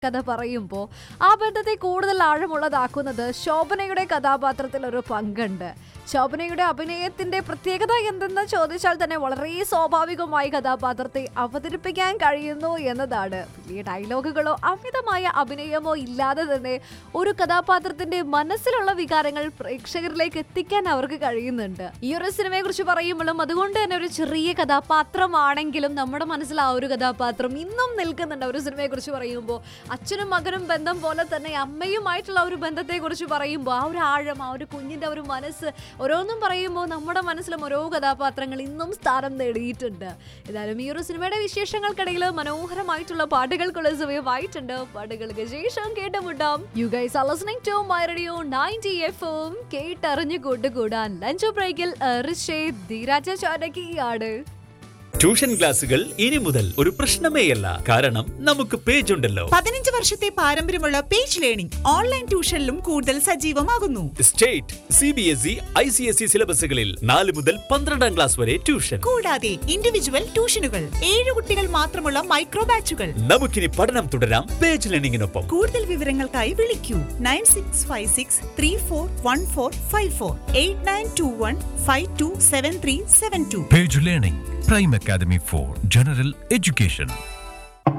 കഥ പറയുമ്പോൾ ആ ബന്ധത്തെ കൂടുതൽ ആഴമുള്ളതാക്കുന്നത് ശോഭനയുടെ കഥാപാത്രത്തിൽ ഒരു പങ്കുണ്ട് ശോഭനയുടെ അഭിനയത്തിന്റെ പ്രത്യേകത എന്തെന്ന് ചോദിച്ചാൽ തന്നെ വളരെ സ്വാഭാവികമായി കഥാപാത്രത്തെ അവതരിപ്പിക്കാൻ കഴിയുന്നു എന്നതാണ് വലിയ ഡയലോഗുകളോ അമിതമായ അഭിനയമോ ഇല്ലാതെ തന്നെ ഒരു കഥാപാത്രത്തിന്റെ മനസ്സിലുള്ള വികാരങ്ങൾ പ്രേക്ഷകരിലേക്ക് എത്തിക്കാൻ അവർക്ക് കഴിയുന്നുണ്ട് ഈ ഒരു സിനിമയെ കുറിച്ച് പറയുമ്പോഴും അതുകൊണ്ട് തന്നെ ഒരു ചെറിയ കഥാപാത്രമാണെങ്കിലും നമ്മുടെ മനസ്സിൽ ആ ഒരു കഥാപാത്രം ഇന്നും നിൽക്കുന്നുണ്ട് ഒരു സിനിമയെ കുറിച്ച് പറയുമ്പോൾ അച്ഛനും മകനും ബന്ധം പോലെ തന്നെ അമ്മയുമായിട്ടുള്ള ഒരു ബന്ധത്തെ കുറിച്ച് പറയുമ്പോൾ ആ ഒരു ആഴം ആ ഒരു കുഞ്ഞിന്റെ ഒരു മനസ്സ് ഓരോന്നും പറയുമ്പോൾ നമ്മുടെ മനസ്സിലും ഓരോ കഥാപാത്രങ്ങൾ ഇന്നും സ്ഥാനം നേടിയിട്ടുണ്ട് ഏതായാലും ഈ ഒരു സിനിമയുടെ വിശേഷങ്ങൾക്കിടയിൽ മനോഹരമായിട്ടുള്ള പാട്ടുകൾക്കുള്ള സമയമായിട്ടുണ്ട് പാട്ടുകൾക്ക് ശേഷം കേട്ടുമുട്ടാം you guys are listening to my radio 90 എഫും കേട്ടറിഞ്ഞു കൂട്ടുകൂടാൻ ലഞ്ച് ബ്രേക്കിൽ ഋഷേദ് ധീരാജ ചാനകിയാണ് ട്യൂഷൻ ക്ലാസുകൾ ഇനി മുതൽ ഒരു പ്രശ്നമേയല്ല കാരണം നമുക്ക് പേജ് ഉണ്ടല്ലോ പതിനഞ്ച് വർഷത്തെ പാരമ്പര്യമുള്ള പേജ് ലേണിംഗ് ഓൺലൈൻ ട്യൂഷനിലും കൂടുതൽ സജീവമാകുന്നു state C B S E I C S E സിലബസുകളിൽ നാല് മുതൽ പന്ത്രണ്ടാം ക്ലാസ് വരെ ട്യൂഷൻ കൂടാതെ ഇൻഡിവിജ്വൽ ട്യൂഷനുകൾ ഏഴ് കുട്ടികൾ മാത്രമുള്ള മൈക്രോ ബാച്ചുകൾ നമുക്കിനി പഠനം തുടരാം പേജ് ലേണിംഗിനൊപ്പം കൂടുതൽ വിവരങ്ങൾക്കായി വിളിക്കൂ nine six five six three four one four five four eight nine two one five two seven three seven two Page Learning, Prime Academy for General Education.